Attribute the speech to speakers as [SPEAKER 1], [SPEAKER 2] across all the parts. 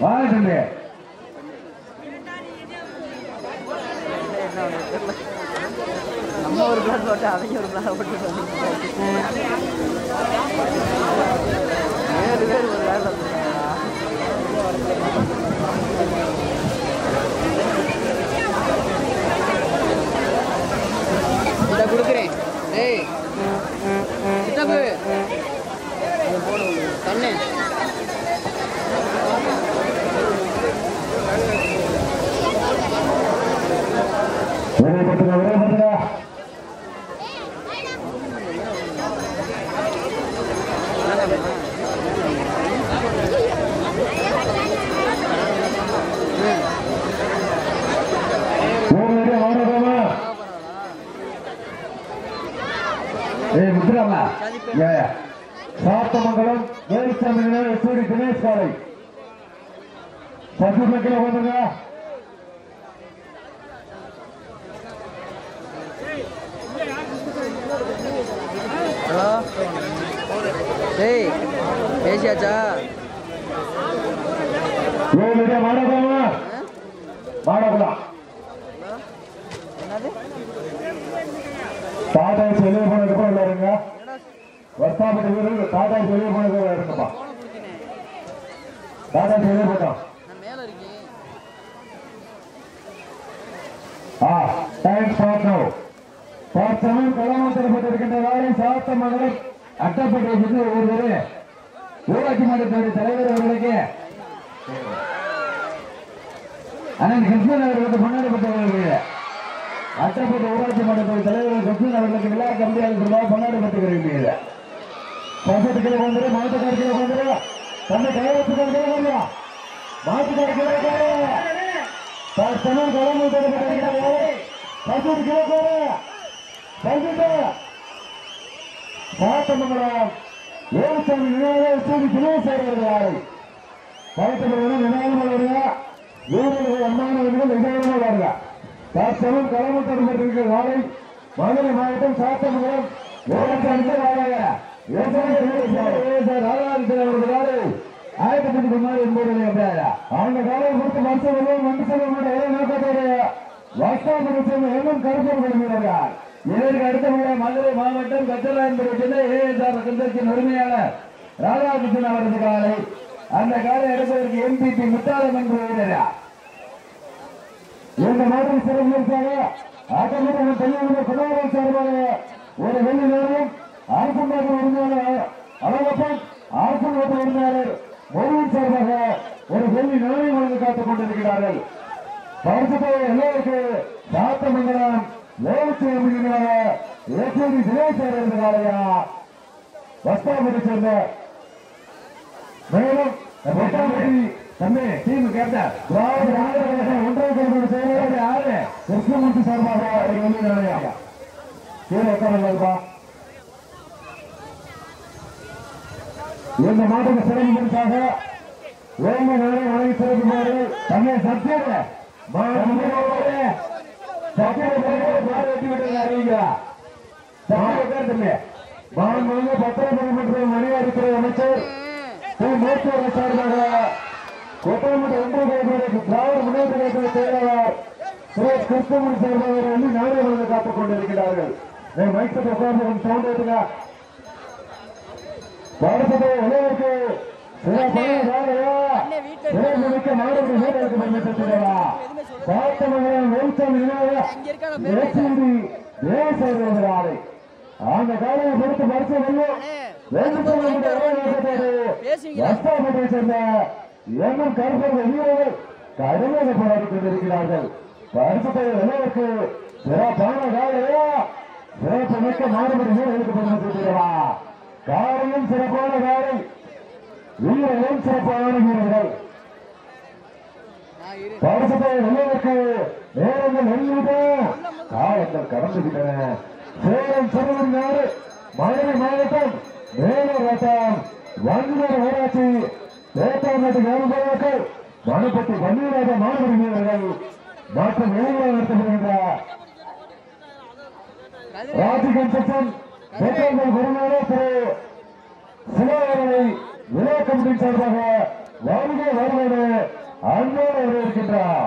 [SPEAKER 1] வாங்க தம்பி
[SPEAKER 2] நம்ம ஒரு பிளாக் போட்டு அவங்க ஒரு பிளாக் போட்டு ஏழு பேர் ஒரு பிளாக் போட்டுருக்காங்களா இதை கொடுக்குறேன் டேய் சித்தப்பு இதை போடு கண்ணு
[SPEAKER 1] ஒரே பட்டுங்க ஒரே பட்டுங்க ஓடி ஆடுறோமா ஏய் முத்துராமா ஏ சாத்தமங்கலம் வேலுசாமி நிலையம் எஸ்ஓடி தினேஷ் காலை பத்து மக்கள் வந்துங்க
[SPEAKER 2] ஹலோ டேய் பேசியாச்சா
[SPEAKER 1] ஏழு மாடகமா மாடகலாம்
[SPEAKER 2] என்னது
[SPEAKER 1] டாடா வெளியே போனதுக்கு அப்புறம் உள்ள இருங்க வர்த்தாபதி வீரர்கள் டாடா வெளியே போனது இருங்கப்பா
[SPEAKER 2] போன கொடுத்தேனே
[SPEAKER 1] டாடா வெளியே போட்டோம்
[SPEAKER 2] நான் மேலே இருக்கேன்
[SPEAKER 1] ஆ டைம் ஸ்டார்ட் நோ தற்சமயம் களமாற்றப்பட்டிருக்கின்ற வேலை சாத்த மகனும் அட்டப்பட்டு வந்து ஒருவர் ஊராட்சி மன்றத்துடைய தலைவர் அவர்களுக்கு அண்ணன் கிருஷ்ணன் அவர்களுக்கு கொண்டாடப்பட்டவர்களுக்கு அட்டப்பட்ட ஊராட்சி மன்றத்துடைய தலைவர் கிருஷ்ணன் அவர்களுக்கு விழா கம்பியாக ரூபாய் கொண்டாடப்பட்டிருக்கிறது பசத்துக்கு வந்துரு மாட்டுக்காரருக்கு வந்துரு தன்னை கையெழுத்துக்கள் வந்து மாட்டுக்காரருக்கு தற்சமயம் களமாற்றப்பட்டிருக்கின்ற வேலை பசு கிலோ போற பசுட்டு சாத்தமங்கலம் ஏழுசாமி நினைவாக சூடி தினேசர் வருகிறார்கள் பழத்தமிழ் நினைவாக வருக வீரர்கள் அம்மானவர்கள் நினைவாக வருக தற்சமயம் களமத்தப்பட்டிருக்கிற நாளை மதுரை மாவட்டம் சாத்தமங்கலம் ஏழுசாமி வாழக ராதாகிருஷ்ணன் அவர்கள் நாளை ஆயிரத்தி பத்து முன்னாடி என்பது அவங்க காலையை கொடுத்து வருஷம் வருவோம் வந்து செல்ல மாட்டேன் நோக்கத்தோடு வாஸ்தாபுரத்தில் எல்லாம் கருப்பூர் வருகிறார்கள் இதற்கு அடுத்தபடியாக மதுரை மாவட்டம் கச்சலாயன்புரி சென்னை ஏஎஸ்ஆர் கந்தத்தின் உரிமையாளர் ராதாகிருஷ்ணன் அவரது காலை அந்த காலை எடுப்பதற்கு எம்பிபி முத்தாலம் என்று வீரரா இந்த மாதிரி சிறப்பிற்காக ஆட்டமிட்ட பள்ளியுடைய குமாரன் சார்பாக ஒரு வெள்ளி நேரம் அரசு உரிமையாளர் அழகப்பன் அரசு உரிமையாளர் மொழியின் சார்பாக ஒரு வெள்ளி நாணயம் வழங்க காத்துக் கொண்டிருக்கிறார்கள் பரிசுத்தை எல்லோருக்கு சாத்தமங்கலம் வேலுச்சாமியினால ஏசி தினேசர் இருந்தாரையா வஸ்தாபதி சேர்ந்த மேலும் வஸ்தாபதி தம்பி டீம் கேட்ட திராவிட மாநில கழகம் ஒன்றாம் கழகம் செயலாளர் யாரு கிருஷ்ணமூர்த்தி சார்பாக ஒரு வெள்ளி நாணயம் கீழே உட்காருங்கப்பா இந்த மாட்டுக்கு சிறப்பு பரிசாக வேங்க நாளை வழங்கி சிறப்புமாறு தன்னை சத்தியங்க மணியாடித்துறை அமைச்சர் திரு மருத்துவ சார்பாக கோட்டாமட்ட ஒன்றிய திராவிட முன்னேற்ற கழக செயலாளர் சுரேஷ் கிருஷ்ணமணி சார்பாக வந்து நாளை வழங்க காத்துக் கொண்டிருக்கிறார்கள் மைக்கத்தை உட்கார்ந்து கொஞ்சம் சவுண்ட் எடுங்க பாரதத்தை உலகிற்கு சில பணியாளர்களா சிறப்புமிக்க மாணவர்கள் வீரர்களுக்கு பயன்படுத்துகிறா சாத்தமங்கலம் வெளிச்சம் ஏசிடி தேவசேகராரை அந்த காலையை பொறுத்து பரிசு வெல்லும் வஸ்தாபத்தை சேர்ந்த எண்ணம் கருப்பர்கள் வீரர்கள் கடுமையாக போராடி கொண்டிருக்கிறார்கள் பரிசத்தை வெல்லவுக்கு சிறப்பான காலையா சிறப்பு மிக்க மாணவர்கள் வீரர்களுக்கு பயன்படுத்துகிறா காரையும் சிறப்பான காரை வீரர்களும் சிறப்பான வீரர்கள்
[SPEAKER 2] நான் இரு
[SPEAKER 1] பரிசுத்தை வெல்வதற்கு நேரங்கள் நெல்லிவிட்ட காலங்கள் கடந்து விட்டன சேலம் சிறுவன் நாடு மதுரை மாவட்டம் மேலூர் வட்டம் வங்கினர் ஊராட்சி தேத்தாம்பட்டு கிராமங்கள் மணப்பட்டி வன்னியராஜ மாணவர் வீரர்கள் மற்றும் இளைஞர் நடத்தப்படுகின்ற ராஜி கன்ஸ்ட்ரக்ஷன் தேத்தாம்பல் குருநாதர் திரு சிவாவரனை விழா கமிட்டி சார்பாக வாழ்க வருவது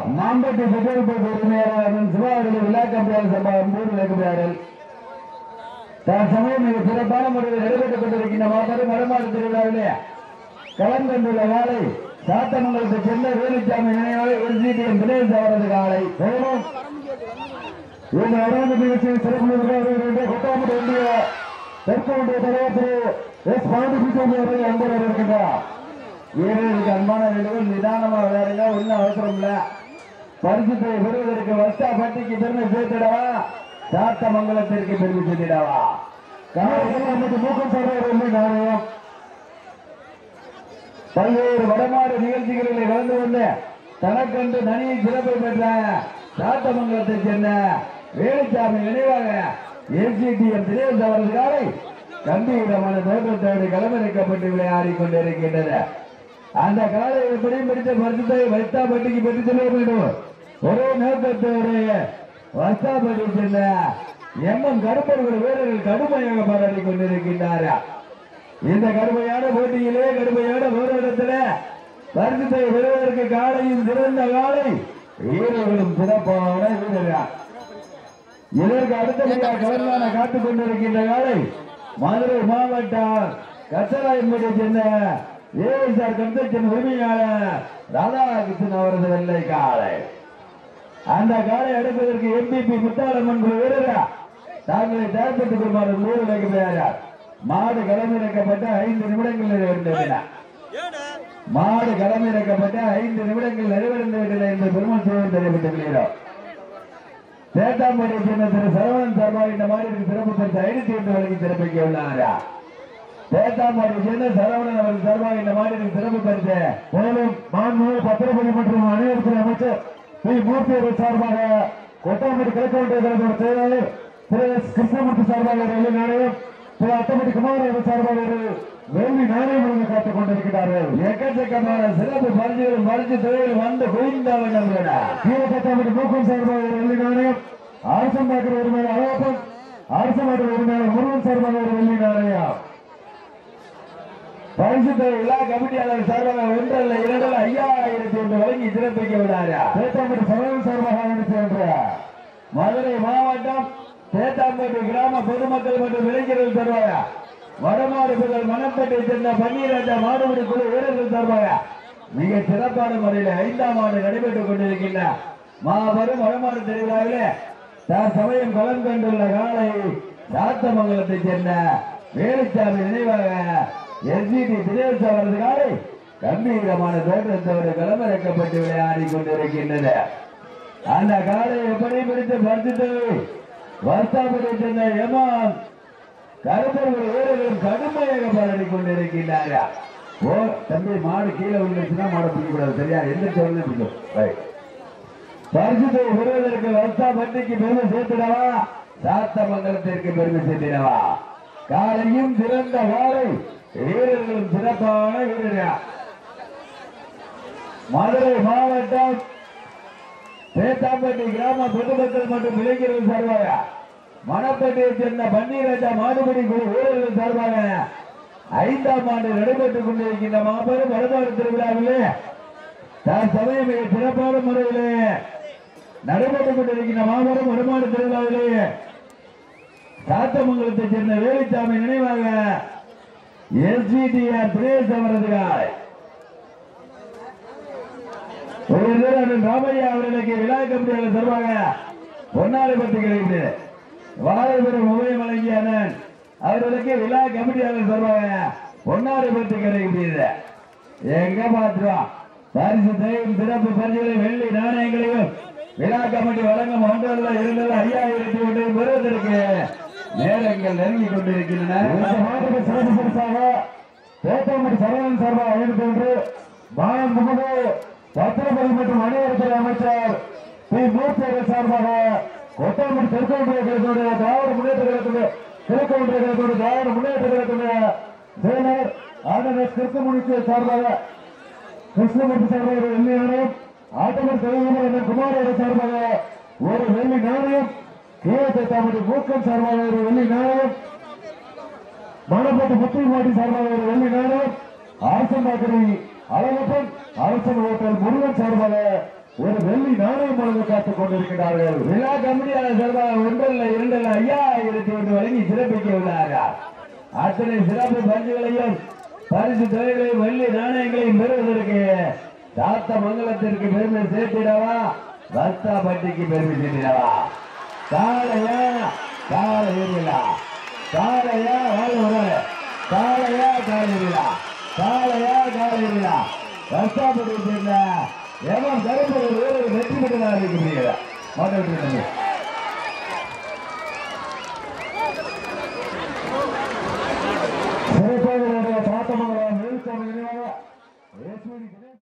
[SPEAKER 1] மாம்பட்டி பெட்ரோல் பங்க் உரிமையாளர் சிவாவர்கள் விழா கம்பியாளர் சபா மூணு விளக்குமையாளர் தற்சமயம் மிக சிறப்பான முறையில் நடைபெற்றுக் கொண்டிருக்கின்ற மாபெரும் வடமாடு திருவிழாவிலே கலந்துள்ள காலை சாத்தமங்கலத்தை சென்ன வேலுச்சாமி நினைவாக எல்ஜிடிஎம் தினேஷ் அவரது காலை மேலும் இந்த அறாந்து நிகழ்ச்சியில் சிறப்பு நிர்வாகிகள் கொட்டாமட்டு ஒன்றிய தெற்கு ஒன்றிய தலைவர் திரு எஸ் பாண்டிபிச்சோமி அவர்கள் அன்பர் இருக்கின்றார் வீரர்களுக்கு அன்பான வேண்டுகோள் நிதானமா விளையாடுங்க ஒன்றும் அவசரம் இல்ல பரிசுத்தை பெறுவதற்கு வஸ்தா பட்டிக்கு பெருமை சேர்த்திடவா சாத்தமங்கலத்திற்கு பெருமை சேர்த்திடவா காலையில் மூக்கம் சொல்ற நாணயம் பல்வேறு வடமாடு நிகழ்ச்சிகளில் கலந்து கொண்டு தனக்கென்று தனி சிறப்பை பெற்ற சாத்தமங்கலத்தை சேர்ந்த வேலுச்சாமி நினைவாக எஸ்டிஎம் தினேஷ் அவரது காலை கம்பீரமான தோற்றத்தோடு களமிறக்கப்பட்டு விளையாடி கொண்டிருக்கின்றது அந்த காலை எப்படியும் பிடித்த பரிசுத்தை வைத்தாப்பட்டிக்கு பெற்று செல்ல வேண்டும் ஒரே நோக்கத்தோடு வஸ்தாப்பட்டி சேர்ந்த எம்எம் கருப்பர்கள் வீரர்கள் கடுமையாக போராடி கொண்டிருக்கின்றார்கள் இந்த கடுமையான போட்டியிலே கடுமையான போராட்டத்தில பரிசுத்தை பெறுவதற்கு காலையும் சிறந்த காலை வீரர்களும் சிறப்பான வீரர்கள் இதற்கு அடுத்தபடியாக கவர்னான காத்துக் கொண்டிருக்கின்ற காலை மதுரை மாவட்டம் கச்சராயம்பேட்டை சேர்ந்த ஏஎஸ்ஆர் கன்ஸ்ட்ரக்ஷன் உரிமையாளர் ராதாகிருஷ்ணன் அவரது வெள்ளை காலை அந்த காலை அடைப்பதற்கு எம்பிபி முத்தாளம்மன் குழு வீரர்கள் தாங்களை தயார்படுத்திக் கொள்வார் நூறு வைக்கிறார் மாடு களமிறக்கப்பட்ட ஐந்து நிமிடங்கள் நிறைவேறின மாடு களமிறக்கப்பட்ட ஐந்து நிமிடங்கள் நிறைவடைந்து விட்டன என்று பெருமாள் சோழன் தெரியப்பட்டுள்ளோம் தேட்டாம்பேட்டை சேர்ந்த திரு சரவணன் சார்பாக இந்த மாநிலத்துக்கு சிறப்பு பரிசு ஐநூத்தி ஒன்று வழங்கி சிறப்பிக்க உள்ளாரா தேட்டாம்பேட்டை சேர்ந்த சரவணன் அவர்கள் சார்பாக இந்த மாநிலத்துக்கு சிறப்பு பரிசு மேலும் மாண்புமிகு பத்திரப்பதி மற்றும் அனைவருக்கும் அமைச்சர் பி மூர்த்தி அவர்கள் சார்பாக கொட்டாம்பட்டி கிழக்கு ஒன்றிய கழக செயலாளர் திரு எஸ் கிருஷ்ணமூர்த்தி சார்பாக ஒரு வெள்ளி நாணயம் திரு அத்தம்பட்டி குமார் அவர்கள் சார்பாக ஒரு வெள்ளி நாணயம் வழங்க காத்துக் கொண்டிருக்கிறார்கள் எக்கச்சக்கமான சிறப்பு பரிசுகள் பரிசு தொழில் வந்து குவிந்தவர்கள் கீழப்பட்டாம்பட்டி மூக்கம் சார்பாக ஒரு வெள்ளி நாணயம் அரசன் பார்க்கிற ஒரு மேல அழகப்பன் அரசன் பார்க்கிற ஒரு மேல முருகன் சார்பாக ஒரு வெள்ளி நாணயம் பரிசுத்த விழா கமிட்டியாளர் சார்பாக ஒன்றல்ல இரண்டல்ல ஐயாயிரத்தி ஒன்று வழங்கி சிறப்பிக்க விடாரா தேத்தாம்பட்டி சமயம் சார்பாக அனுப்பி என்ற மதுரை மாவட்டம் தேத்தாம்பட்டி கிராம பொதுமக்கள் மற்றும் இளைஞர்கள் சார்பாக வடமாடு புகழ் மணப்பட்டை சேர்ந்த பன்னீராஜா மாடுபிடி குழு வீரர்கள் சார்பாக மிக சிறப்பான முறையில் ஐந்தாம் ஆண்டு நடைபெற்றுக் கொண்டிருக்கின்ற மாபெரும் வடமாடு திருவிழாவிலே தற்சமயம் களம் கண்டுள்ள காலை சாத்தமங்கலத்தைச் சேர்ந்த வேலுச்சாமி நினைவாக எஸ்பிடி தினேஷ் அவரது காலை கம்பீரமான தோற்றத்தோடு களமிறக்கப்பட்டு விளையாடி கொண்டிருக்கின்றது அந்த காலை எப்படி பிடித்து பறித்து வர்த்தாபுரை சேர்ந்த எமான் கருப்பர்கள் வீரர்களும் கடுமையாக போராடி கொண்டிருக்கின்றார்கள் ஓ தம்பி மாடு கீழே விழுந்துச்சுன்னா மாடு பிடிக்கக்கூடாது சரியா எந்த சொல்லுன்னு பிடிக்கும் ரைட் பரிசுத்தை பெறுவதற்கு வர்த்தா பட்டிக்கு பெருமை சேர்த்திடவா சாத்தமங்கலத்திற்கு பெருமை சேர்த்திடவா காலையும் சிறந்த காலை வீரர்களும் சிறப்பான வீரர்கள் மதுரை மாவட்டம் சேத்தாம்பட்டி கிராம பொதுமக்கள் மற்றும் இளைஞர்கள் சார்பாக மணப்பட்டியைச் சேர்ந்த பன்னீராஜா மாடுபடி குழு வீரர்கள் சார்பாக ஐந்தாம் ஆண்டு நடைபெற்றுக் கொண்டிருக்கின்ற மாபெரும் வடமாடு திருவிழாவிலே தற்சமயம் மிக சிறப்பான முறையிலே நடைபெற்றுக் கொண்டிருக்கின்ற மாபெரும் வடமாடு திருவிழாவிலே சாத்தமங்கலத்தைச் சேர்ந்த வேலுச்சாமி நினைவாக எஸ்ஜிடிஆர் பிரேஸ் அவரது காலை ஒரு வீரர் ராமையா அவர்களுக்கு விழா கமிட்டியாளர் சார்பாக பொன்னாரை பற்றி கிடைக்கிறது வாழைபுரம் உபயம் வழங்கிய அண்ணன் அவர்களுக்கு விழா கமிட்டியாளர் சார்பாக பொன்னாரை பற்றி கிடைக்கிறது எங்க பாத்துவா பரிசு தெய்வம் சிறப்பு பரிசுகளை வெள்ளி நாணயங்களையும் விழா கமிட்டி வழங்கும் ஒன்றல்ல இரண்டல்ல ஐயாயிரத்தி ஒன்று பெறுவதற்கு நேரங்கள் நெருங்கி கொண்டிருக்கின்றன சிறப்பு பரிசாக தேத்தாமட்டி சரவணன் சார்பாக ஐநூத்தி ஒன்று பாலம் முகமது பத்திரப்பதி மற்றும் அனைவருத்துறை அமைச்சர் பி மூர்த்தி அவர்கள் சார்பாக கொட்டாமட்டி தெற்கு ஒன்றிய கழகத்துடைய திராவிட முன்னேற்ற கழகத்துடைய கிழக்கு ஒன்றிய கழகத்துடைய திராவிட முன்னேற்ற கழகத்துடைய செயலர் ஆர்டனஸ் கிருஷ்ணமுனிக்கு சார்பாக கிருஷ்ணமூர்த்தி சார்பாக ஒரு வெள்ளி நாணயம் ஆட்டமர் தலைவர் என்ற குமார் அவர்கள் சார்பாக ஒரு வெள்ளி நாணயம் கீழத்தை தாமதி மூக்கம் சார்பாக ஒரு வெள்ளி நாணயம் மணப்பட்டு முத்துமாட்டி சார்பாக ஒரு வெள்ளி நாணயம் அரசன் பாக்கரி அழகப்பன் அரசன் ஹோட்டல் முருகன் சார்பாக ஒரு வெள்ளி நாணயம் வழங்க காத்துக் கொண்டிருக்கிறார்கள் விழா கமிட்டியாளர் சார்பாக ஒன்றல்ல இரண்டல்ல ஐயாயிரத்தி ஒன்று வழங்கி சிறப்பிக்க உள்ளார்கள் அத்தனை சிறப்பு பரிசுகளையும் பரிசு தொகைகளையும் வெள்ளி நாணயங்களையும் பெறுவதற்கு தாத்த மங்கலத்திற்கு பெருமை சேர்த்திடவா பஸ்தாப்பட்டிக்கு பெருமை சேர்த்திடவா காளையா காலை ஏறிலா காளையா வாழ் ஒரு காளையா காலை ஏறிலா காளையா காலை ஏறிலா பஸ்தாப்பட்டி சேர்ந்த எவன் கருப்பு ஒரு வெற்றி பெற்றதாக இருக்கிறீர்கள் மாட்டேன் சிறப்பாக பாத்தமங்கலம் நினைவாக